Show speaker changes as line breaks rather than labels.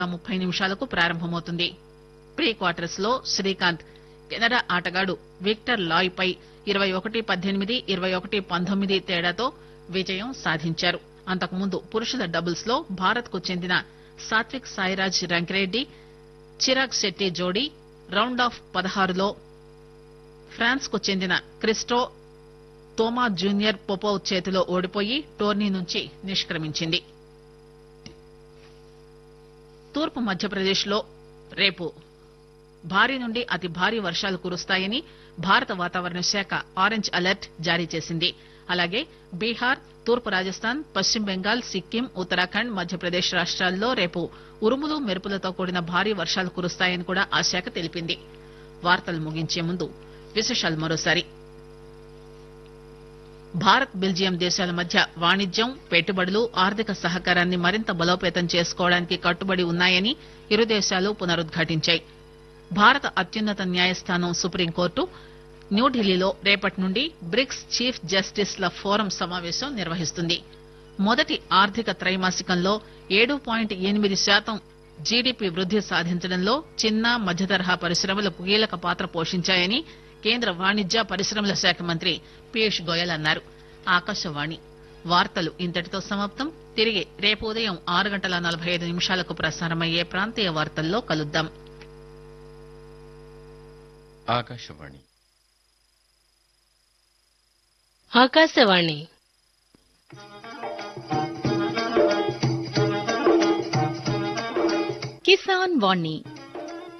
ముప్పై నిమిషాలకు ప్రారంభమవుతుంది ప్రీ క్వార్టర్స్ లో శ్రీకాంత్ కెనడా ఆటగాడు విక్టర్ లాయ్ పై ఇరవై ఒకటి పద్దెనిమిది ఇరవై ఒకటి పంతొమ్మిది తేడాతో విజయం సాధించారు అంతకుముందు పురుషుల డబుల్స్ లో భారత్ కు చెందిన సాత్విక్ సాయిరాజ్ రంకిరెడ్డి చిరాగ్ శెట్టి జోడీ రౌండ్ ఆఫ్ పదహారులో ఫ్రాన్స్ కు చెందిన క్రిస్టో తోమా జూనియర్ పొపోవ్ చేతిలో ఓడిపోయి టోర్నీ నుంచి నిష్క్రమించింది తూర్పు మధ్యప్రదేశ్ లో రేపు భారీ నుండి అతి భారీ వర్షాలు కురుస్తాయని భారత వాతావరణ శాఖ ఆరెంజ్ అలర్ట్ జారీ చేసింది అలాగే బీహార్ తూర్పు రాజస్థాన్ పశ్చిమ బెంగాల్ సిక్కిం ఉత్తరాఖండ్ మధ్యప్రదేశ్ రాష్ట్రాల్లో రేపు ఉరుములు మెరుపులతో కూడిన భారీ వర్షాలు కురుస్తాయని కూడా ఆ శాఖ తెలిపింది వార్తలు ముగించే ముందు విశేషాలు మరోసారి భారత్ బెల్జియం దేశాల మధ్య వాణిజ్యం పెట్టుబడులు ఆర్థిక సహకారాన్ని మరింత బలోపేతం చేసుకోవడానికి కట్టుబడి ఉన్నాయని ఇరు దేశాలు పునరుద్ఘాటించాయి భారత అత్యున్నత న్యాయస్థానం సుప్రీంకోర్టు న్యూఢిల్లీలో రేపటి నుండి బ్రిక్స్ చీఫ్ జస్టిస్ ల ఫోరం సమావేశం నిర్వహిస్తుంది మొదటి ఆర్థిక త్రైమాసికంలో ఏడు పాయింట్ ఎనిమిది శాతం జీడీపీ వృద్ది సాధించడంలో చిన్న మధ్యతరహా పరిశ్రమలు కీలక పాత్ర పోషించాయని కేంద్ర వాణిజ్య పరిశ్రమల శాఖ మంత్రి పీయూష్ గోయల్ అన్నారు ఆకాశవాణి వార్తలు ఇంతటితో సమాప్తం తిరిగి రేపు ఉదయం ఆరు గంటల నలభై ఐదు నిమిషాలకు ప్రసారమయ్యే ప్రాంతీయ వార్తల్లో కలుద్దాం
ఆకాశవాణి
ఆకాశవాణి
కిసాన్ వాణి